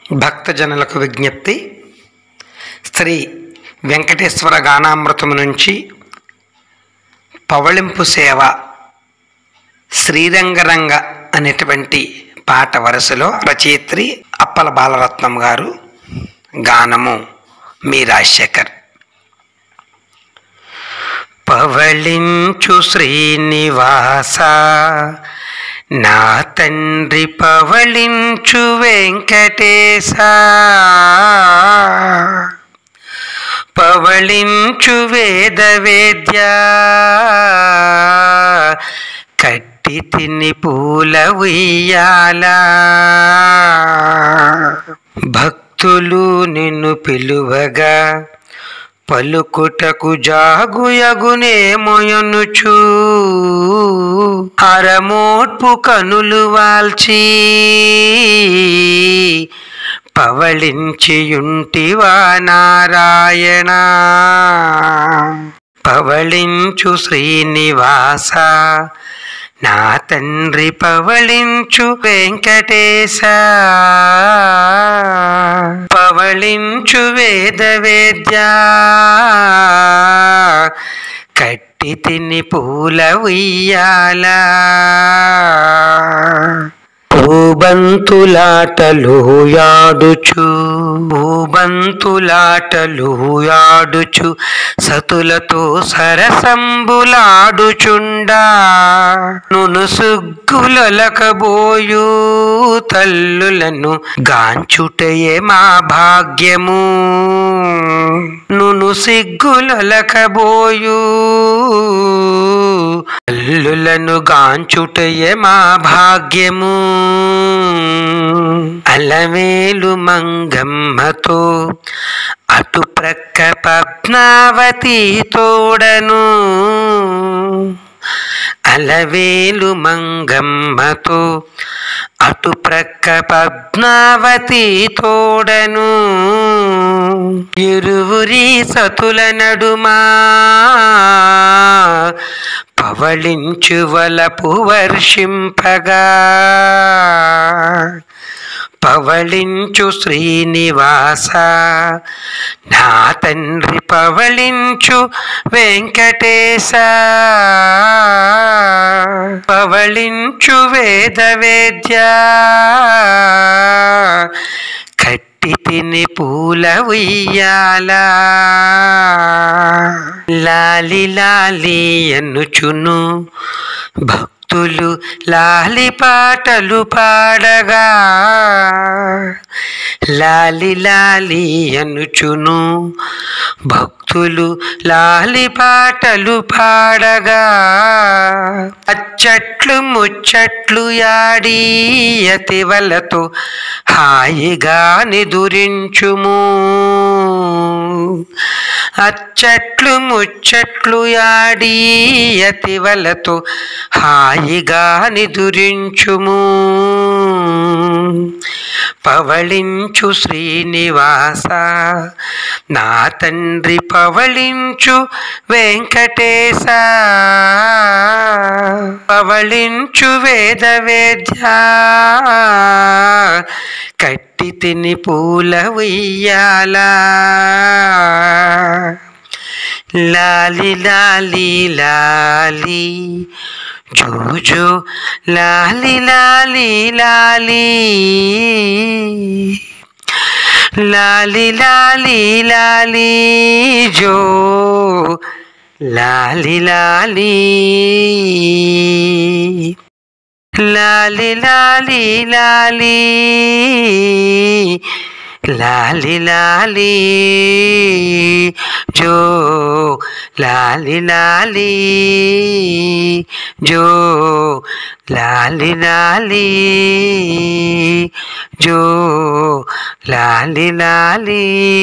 భక్తజనులకు విజ్ఞప్తి శ్రీ వెంకటేశ్వర గానామృతము నుంచి పవళింపు సేవ శ్రీరంగరంగ అనేటువంటి పాట వరుసలో రచయిత్రి అప్పల బాలరత్నం గారు గానము మీ రాజశేఖర్ పవళించు శ్రీనివాస నా తండ్రి పవళించు వెంకటేశ పవళించు వేద వేద్య కట్టి తిని పూల ఉయ్యాల భక్తులు నిన్ను పిలువగా పలుకుటకు జాగుయగునే మొయనుచు అరమోట్పు కనులు వాల్చి పవళించియుంటివా నారాయణ పవళించు శ్రీనివాస నా తండ్రి పవళించు వెంకటేశ పవళించు వేద వేద్య కట్టి తిని పూల ఉయ్యాల భూబంతులాటలు యాడుచు భూబంతులాటలు యాడుచు సతులతో సరసంబులాడుచుండా నును సుగ్గులకబోయు తల్లులను గాంచుటయే మా భాగ్యము నును సిగ్గులకబోయు తల్లులను గాంచుటయే మా భాగ్యము అలవేలు మంగమ్మతో అటు ప్రక్క పద్మావతి తోడను అలవేలు మంగమ్మతో అటు ప్రక్క పద్మావతి తోడను ఇరువురి సతుల నడుమా పవళించు వలపు వర్షింపగా పవళించు శ్రీనివాస నా తండ్రి పవళించు వెంకటేశ పవళించు వేద వేద్య కట్టి తిని పూల ఉయ్యాల లాలి లాలి అనుచును భక్తులు లాలి పాటలు పాడగా లాలి లాలి అనుచును భక్తులు లాలి పాటలు పాడగా అచ్చట్లు ముచ్చట్లు యాడి యతివలతో హాయిగా నిదురించుము అచ్చట్లు ముచ్చట్లు యాడి యతివలతో హాయిగా నిదురించుము పవళించు శ్రీనివాస నా తండ్రి పవళించు వెంకటేశ పవళించు వేద వేద్య కట్టి తిని పూల ఉయ్యాల లాలి లాలి లాలి జో జో లాలి లాలి లాలి లాలి లాలి లాలి జో లాలి లాలి లాలి లాలి లాలి లాలి లాలి జో లాలి లాలి జో లాలి లాలి జో లాలి లాలి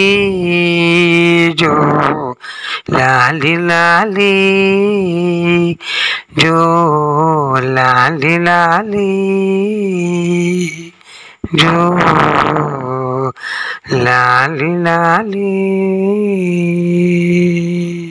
జో లాలి లాలి జో లాలి లాలి జో లాలి లాలి